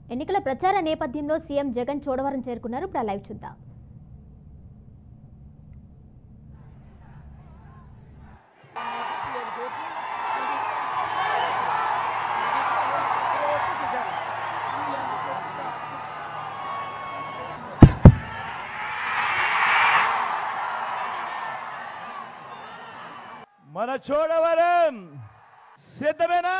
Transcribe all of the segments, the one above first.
ఎన్నికల ప్రచార నేపథ్యంలో సీఎం జగన్ చోడవరం చేరుకున్నారు ఇప్పుడు ఆ లైవ్ చూద్దాం మన చూడవరం సిద్ధమేనా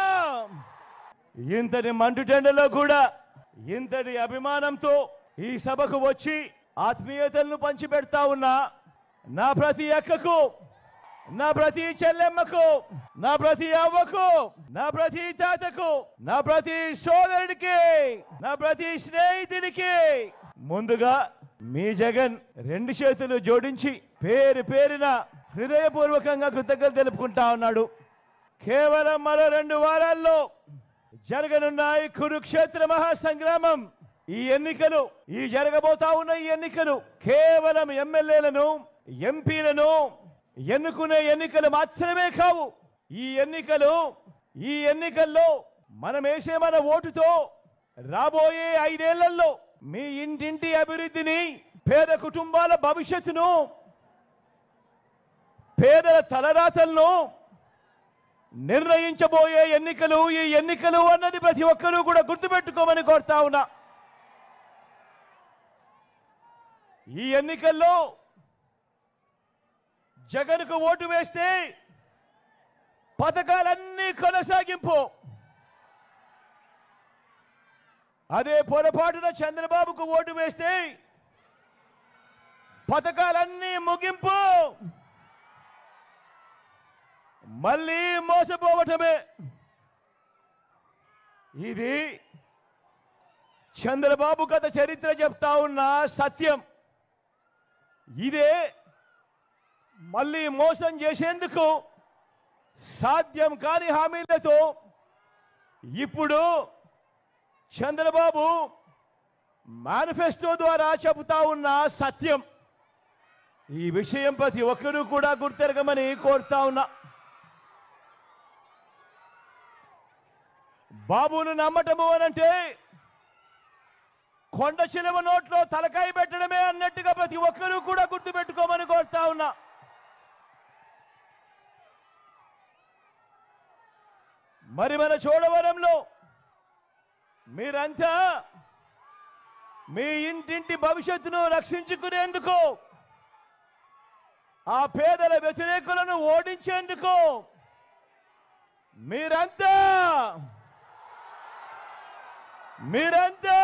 ఇంతటి మండుటెండలో కూడా ఇంతటి అభిమానంతో ఈ సభకు వచ్చి ఆత్మీయతలను పంచిపెడతా ఉన్నా నా ప్రతి అక్కకు నా ప్రతి చెల్లెమ్మకు నా ప్రతి అవ్వకు నా ప్రతి తాతకు నా ప్రతి సోదరుడికి నా ప్రతి స్నేహితుడికి ముందుగా మీ జగన్ రెండు చేతులు జోడించి పేరు పేరున హృదయపూర్వకంగా కృతజ్ఞతలు తెలుపుకుంటా ఉన్నాడు కేవలం మరో రెండు వారాల్లో జరగనున్న ఈ కురుక్షేత్ర మహాసంగ్రామం ఈ ఎన్నికలు ఈ జరగబోతా ఉన్న ఈ ఎన్నికలు కేవలం ఎమ్మెల్యేలను ఎంపీలను ఎన్నుకునే ఎన్నికలు మాత్రమే కావు ఈ ఎన్నికలు ఈ ఎన్నికల్లో మనం వేసే మన ఓటుతో రాబోయే ఐదేళ్లలో మీ ఇంటింటి అభివృద్ధిని పేద కుటుంబాల భవిష్యత్తును పేదల తలరాతలను నిర్ణయించబోయే ఎన్నికలు ఈ ఎన్నికలు అన్నది ప్రతి ఒక్కరూ కూడా గుర్తుపెట్టుకోమని కోరుతా ఉన్నా ఈ ఎన్నికల్లో జగన్కు ఓటు వేస్తే పథకాలన్నీ కొనసాగింపు అదే పొరపాటున చంద్రబాబుకు ఓటు వేస్తే పథకాలన్నీ ముగింపు మళ్ళీ మోసపోవటమే ఇది చంద్రబాబు గత చరిత్ర చెప్తా ఉన్న సత్యం ఇదే మళ్ళీ మోసం చేసేందుకు సాధ్యం కాని హామీలతో ఇప్పుడు చంద్రబాబు మేనిఫెస్టో ద్వారా చెబుతా ఉన్న సత్యం ఈ విషయం ప్రతి ఒక్కరూ కూడా గుర్తెరగమని కోరుతా ఉన్నా బాబును నమ్మటము అనంటే కొండ చిలువ నోట్లో తలకాయ పెట్టడమే అన్నట్టుగా ప్రతి ఒక్కరూ కూడా గుర్తుపెట్టుకోమని కోరుతా ఉన్నా మరి మన చోడవరంలో మీరంతా మీ ఇంటింటి భవిష్యత్తును రక్షించుకునేందుకు ఆ పేదల వ్యతిరేకులను ఓడించేందుకు మీరంతా మీరంతా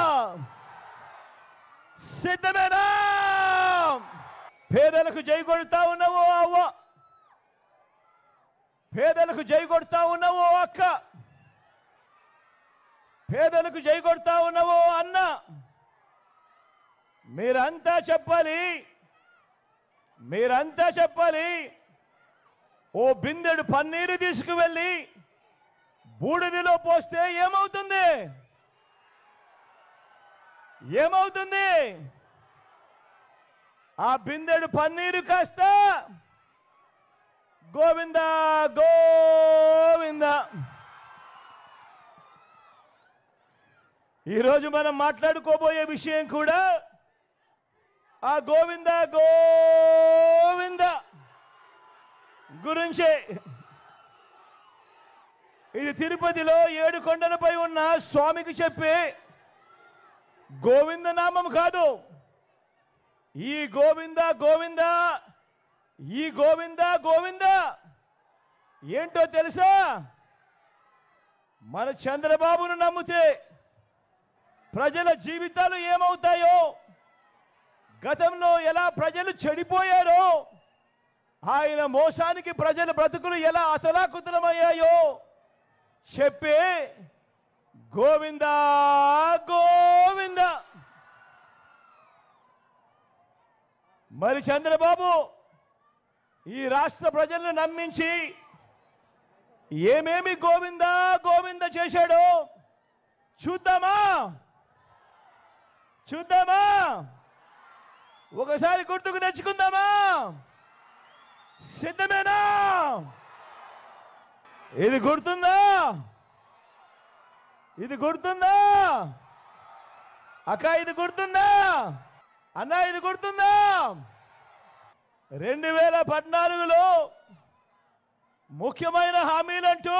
సిద్ధమేనా పేదలకు జై కొడుతా ఉన్నావో అవ్వ పేదలకు జై కొడుతా ఉన్నావో అక్క పేదలకు జై కొడుతా ఉన్నావో అన్న మీరంతా చెప్పాలి మీరంతా చెప్పాలి ఓ బిందెడు పన్నీరు తీసుకువెళ్ళి బూడిదిలో పోస్తే ఏమవుతుంది ఏమవుతుంది ఆ బిందెడు పన్నీరు కాస్త గోవింద గోవింద ఈరోజు మనం మాట్లాడుకోబోయే విషయం కూడా ఆ గోవింద గోవింద గురించే ఇది తిరుపతిలో ఏడు కొండలపై ఉన్న స్వామికి చెప్పే గోవింద నామం కాదు ఈ గోవింద గోవింద ఈ గోవింద గోవింద ఏంటో తెలుసా మన చంద్రబాబును నమ్మితే ప్రజల జీవితాలు ఏమవుతాయో గతంలో ఎలా ప్రజలు చెడిపోయారో ఆయన మోసానికి ప్రజల బ్రతుకులు ఎలా అతలాకుతలమయ్యాయో చెప్పే గోవింద గోవింద మరి చంద్రబాబు ఈ రాష్ట్ర ప్రజలను నమ్మించి ఏమేమి గోవింద గోవింద చేశాడో చూద్దామా చూద్దామా ఒకసారి గుర్తుకు తెచ్చుకుందామా సిద్ధమేనా ఇది గుర్తుందా ఇది గుర్తుందా అక్క ఇది గుర్తుందా అన్న ఇది గుర్తుందా రెండు వేల పద్నాలుగులో ముఖ్యమైన హామీలంటూ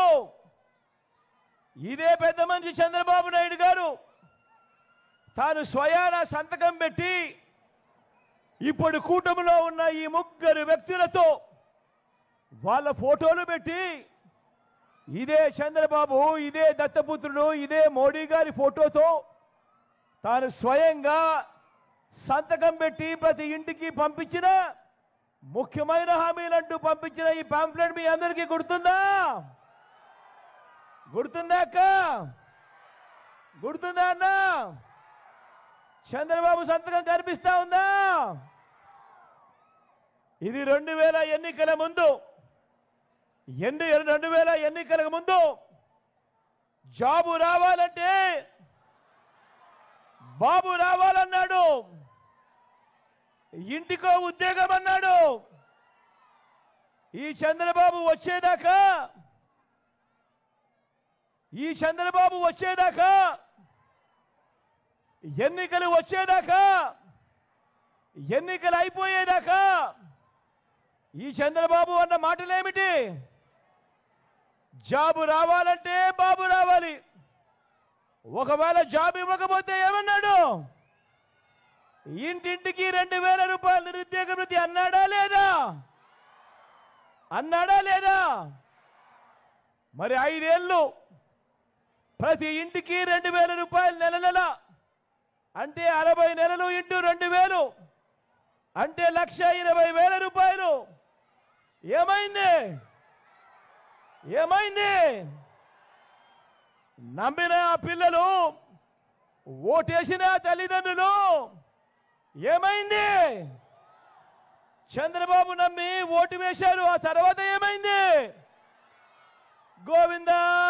ఇదే పెద్ద మనిషి చంద్రబాబు నాయుడు గారు తాను స్వయాన సంతకం పెట్టి ఇప్పుడు కూటమిలో ఉన్న ఈ ముగ్గురు వ్యక్తులతో వాళ్ళ ఫోటోలు పెట్టి ఇదే చంద్రబాబు ఇదే దత్తపుత్రుడు ఇదే మోడీ గారి ఫోటోతో తాను స్వయంగా సంతకం పెట్టి ప్రతి ఇంటికి పంపించిన ముఖ్యమైన హామీలంటూ పంపించిన ఈ పాంప్లెట్ మీ అందరికీ గుర్తుందా గుర్తుందా అక్క గుర్తుందా అన్న చంద్రబాబు సంతకం కనిపిస్తా ఉందా ఇది రెండు వేల ఎన్నికల ముందు ఎన్ని రెండు వేల ఎన్నికలకు ముందు జాబు రావాలంటే బాబు రావాలన్నాడు ఇంటికో ఉద్యోగం అన్నాడు ఈ చంద్రబాబు వచ్చేదాకా ఈ చంద్రబాబు వచ్చేదాకా ఎన్నికలు వచ్చేదాకా ఎన్నికలు అయిపోయేదాకా ఈ చంద్రబాబు అన్న మాటలేమిటి జాబు రావాలంటే బాబు రావాలి ఒకవేళ జాబ్ ఇవ్వకపోతే ఏమన్నాడు ఇంటింటికి రెండు వేల రూపాయల నిరుద్యోగ వృత్తి అన్నాడా లేదా అన్నాడా లేదా మరి ఐదేళ్ళు ప్రతి ఇంటికి రెండు వేల రూపాయలు నెల నెల అంటే అరవై నెలలు ఇంటూ రెండు వేలు అంటే లక్ష ఇరవై వేల రూపాయలు ఏమైంది ఏమైంది నమ్మిన ఆ పిల్లలు ఓటేసిన ఆ తల్లిదండ్రులు ఏమైంది చంద్రబాబు నమ్మి ఓటు వేశారు ఆ తర్వాత ఏమైంది గోవిందా